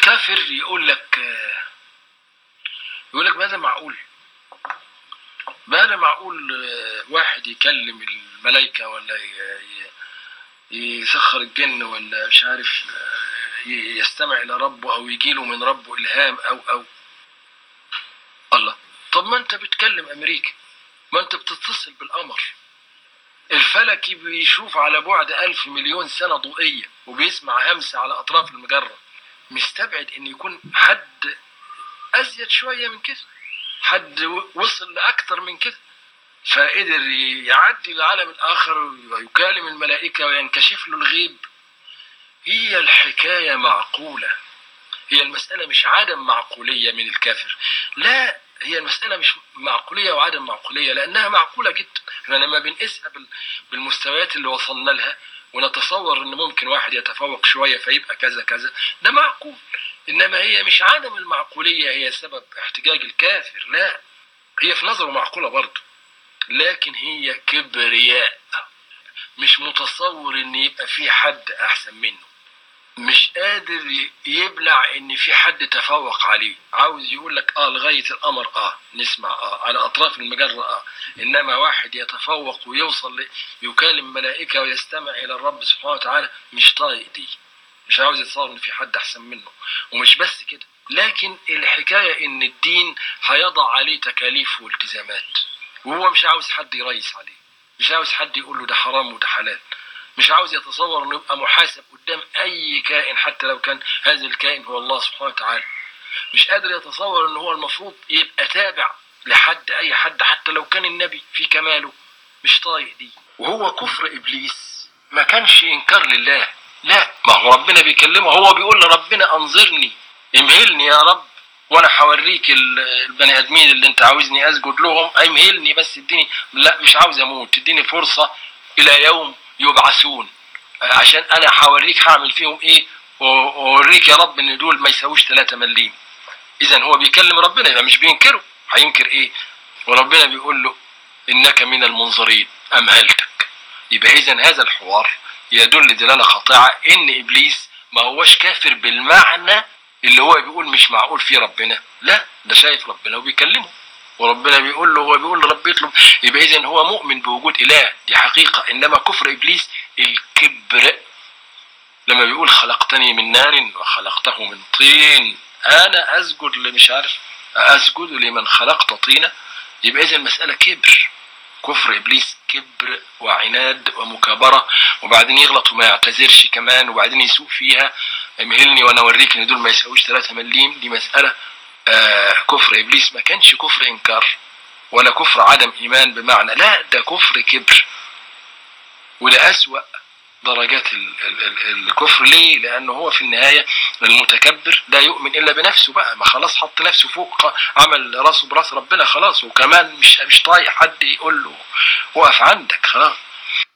الكافر يقول لك يقول لك ماذا معقول ماذا معقول واحد يكلم الملائكة ولا يسخر الجن ولا مش عارف يستمع إلى ربه أو يجيله من ربه إلهام أو أو الله طب ما أنت بتكلم أمريكا ما أنت بتتصل بالقمر الفلكي بيشوف على بعد ألف مليون سنة ضوئية وبيسمع همسة على أطراف المجرة مستبعد إن يكون حد أزيد شوية من كده حد وصل لأكتر من كده فقدر يعدي العالم الآخر ويكالم الملائكة وينكشف له الغيب هي الحكاية معقولة هي المسألة مش عدم معقولية من الكافر لا هي المسألة مش معقولية وعدم معقولية لأنها معقولة جدا احنا لما بنقيسها بالمستويات اللي وصلنا لها ونتصور ان ممكن واحد يتفوق شوية فيبقى كذا كذا ده معقول انما هي مش عدم المعقولية هي سبب احتجاج الكافر لا هي في نظره معقولة برضه لكن هي كبرياء مش متصور ان يبقى في حد احسن منه مش قادر يبلع ان في حد تفوق عليه عاوز يقول لك اه لغايه القمر اه نسمع اه على اطراف المجره اه انما واحد يتفوق ويوصل يكالم ملائكه ويستمع الى الرب سبحانه وتعالى مش طايق دي مش عاوز يتصور ان في حد احسن منه ومش بس كده لكن الحكايه ان الدين هيضع عليه تكاليف والتزامات وهو مش عاوز حد يريس عليه مش عاوز حد يقول له ده حرام وده حلال مش عاوز يتصور انه يبقى محاسب قدام اي كائن حتى لو كان هذا الكائن هو الله سبحانه وتعالى مش قادر يتصور ان هو المفروض يبقى تابع لحد اي حد حتى لو كان النبي في كماله مش طايق دي وهو كفر ابليس ما كانش انكار لله لا ما هو ربنا بيكلمه هو بيقول لربنا انظرني امهلني يا رب وانا هوريك البني ادمين اللي انت عاوزني اسجد لهم امهلني بس اديني لا مش عاوز اموت اديني فرصه الى يوم يبعثون عشان انا هوريك هعمل فيهم ايه واوريك يا رب ان دول ما يساووش 3 مليم اذا هو بيكلم ربنا يبقى مش بينكره هينكر ايه وربنا بيقول له انك من المنظرين امهلتك يبقى اذا هذا الحوار يدل دلاله قاطعه ان ابليس ما هوش كافر بالمعنى اللي هو بيقول مش معقول فيه ربنا لا ده شايف ربنا وبيكلمه وربنا بيقول له هو بيقول لرب يطلب يبقى اذا هو مؤمن بوجود اله دي حقيقه انما كفر ابليس الكبر لما بيقول خلقتني من نار وخلقته من طين انا اسجد لمش عارف اسجد لمن خلقت طينه يبقى اذا المساله كبر كفر ابليس كبر وعناد ومكابره وبعدين يغلط وما يعتذرش كمان وبعدين يسوق فيها امهلني وانا اوريك ان دول ما يساويش 3 مليم دي مساله آه كفر ابليس ما كانش كفر انكار ولا كفر عدم ايمان بمعنى لا ده كفر كبر وده اسوا درجات ال ال ال الكفر ليه لانه هو في النهايه المتكبر لا يؤمن الا بنفسه بقى ما خلاص حط نفسه فوق عمل راسه براس ربنا خلاص وكمان مش مش طايق حد يقول له وقف عندك خلاص